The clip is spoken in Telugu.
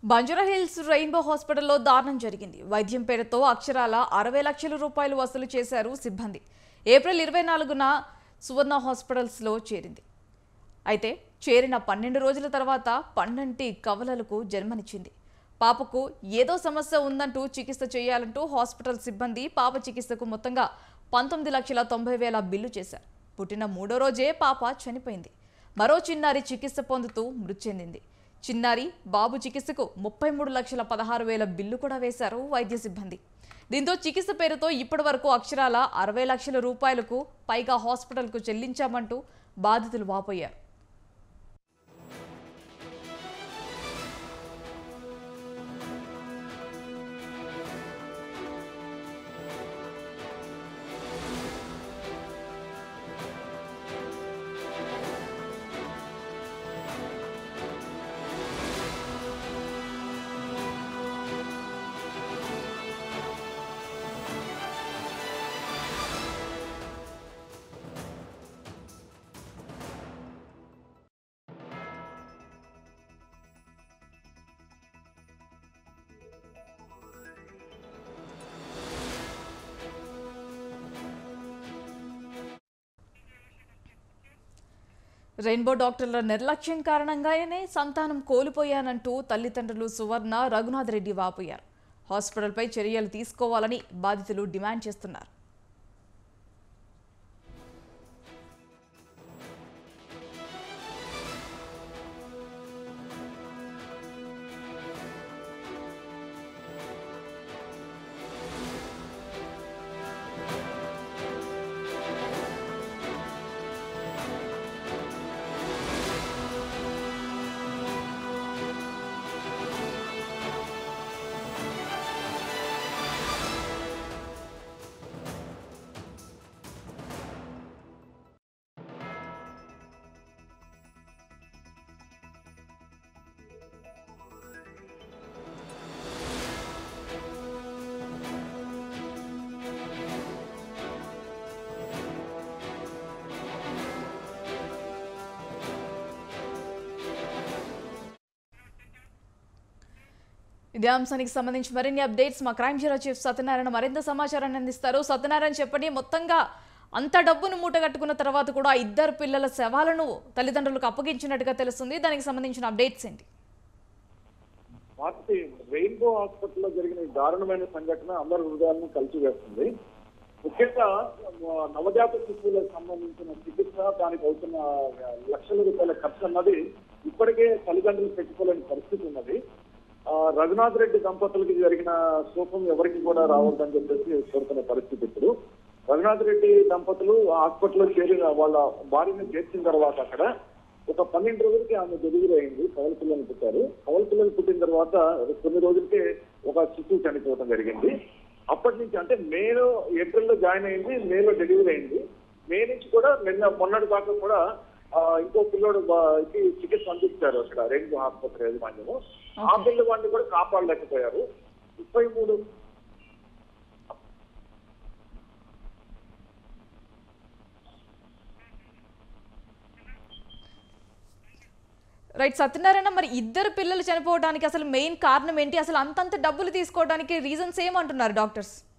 బంజారాహిల్స్ రెయిన్బో హాస్పిటల్లో దారుణం జరిగింది వైద్యం పేరుతో అక్షరాల అరవై లక్షల రూపాయలు వసూలు చేశారు సిబ్బంది ఏప్రిల్ ఇరవై నాలుగున సువర్ణ హాస్పిటల్స్లో చేరింది అయితే చేరిన పన్నెండు రోజుల తర్వాత పన్నెంటి కవలలకు జన్మనిచ్చింది పాపకు ఏదో సమస్య ఉందంటూ చికిత్స చేయాలంటూ హాస్పిటల్ సిబ్బంది పాప చికిత్సకు మొత్తంగా పంతొమ్మిది లక్షల తొంభై వేల బిల్లు చేశారు పుట్టిన మూడో రోజే పాప చనిపోయింది మరో చిన్నారి చికిత్స పొందుతూ మృతి చెందింది చిన్నారి బాబు చికిత్సకు ముప్పై మూడు లక్షల పదహారు వేల బిల్లు కూడా వేశారు వైద్య సిబ్బంది దీంతో చికిత్స పేరుతో ఇప్పటి వరకు అక్షరాల అరవై లక్షల రూపాయలకు పైగా హాస్పిటల్కు చెల్లించామంటూ బాధితులు వాపోయారు రెయిన్బో డాక్టర్ల నిర్లక్ష్యం కారణంగానే సంతానం కోల్పోయానంటూ తల్లిదండ్రులు సువర్ణ రఘునాథ్ రెడ్డి వాపోయారు హాస్పిటల్పై చర్యలు తీసుకోవాలని బాధితులు డిమాండ్ చేస్తున్నారు ఇదే అంశానికి సంబంధించి మరిన్ని అప్డేట్స్ మా క్రైమ్ జీరో చీఫ్ సత్యనారాయణ మరింత సమాచారాన్ని అందిస్తారు సత్యనారాయణ చెప్పండి మొత్తంగా అంత డబ్బును మూటగట్టుకున్న తర్వాత కూడా ఆ ఇద్దరు పిల్లల శవాలను తల్లిదండ్రులకు అప్పగించినట్టుగా తెలుస్తుంది దానికి సంబంధించిన అప్డేట్స్ ఏంటి వాటి రెయిన్బో హాస్పిటల్లో జరిగిన ఈ దారుణమైన సంఘటన అందరి హృదయాలను కలిసివేస్తుంది ముఖ్యంగా ఆ, నవజాత శిశువులకు సంబంధించిన చికిత్స దానికి అవుతున్న ఆ, లక్షల రూపాయల ఖర్చు అన్నది ఇప్పటికే తల్లిదండ్రులు పెట్టుకోలేని పరిస్థితి ఉన్నది ఆ, రఘునాథ్ రెడ్డి దంపతులకి జరిగిన శోకం ఎవరికి కూడా రావద్దని చెప్పేసి కోరుతున్న పరిస్థితి ఇప్పుడు రఘునాథ్ రెడ్డి దంపతులు ఆ హాస్పిటల్లో చేరిన వాళ్ళ భార్యను చేర్చిన తర్వాత అక్కడ ఒక పన్నెండు రోజులకి ఆమె డెలివరీ అయింది కవల పిల్లలు పుట్టారు కవల పిల్లలు పుట్టిన తర్వాత కొన్ని రోజులకే ఒక శిశువు చనిపోవడం జరిగింది అప్పటి నుంచి అంటే మేలో ఏప్రిల్ లో జాయిన్ అయింది మేలో డెలివరీ అయింది మే నుంచి కూడా నిన్న మొన్నటి దాకా కూడా ఆ, ఇంకో పిల్లోడు బా- కి చికిత్స అందిస్తారు అక్కడ రెయిన్బో ఆసుపత్రి యాజమాన్యము ఆ పిల్ల వాడిని కూడా కాపాడలేకపోయారు ముప్పై మూడు రైట్ సత్యనారాయణ మరి ఇద్దరు పిల్లలు చనిపోవడానికి అసలు మెయిన్ కారణం ఏంటి అసలు అంతంత డబ్బులు తీసుకోవడానికి రీజన్స్ ఏమంటున్నారు డాక్టర్స్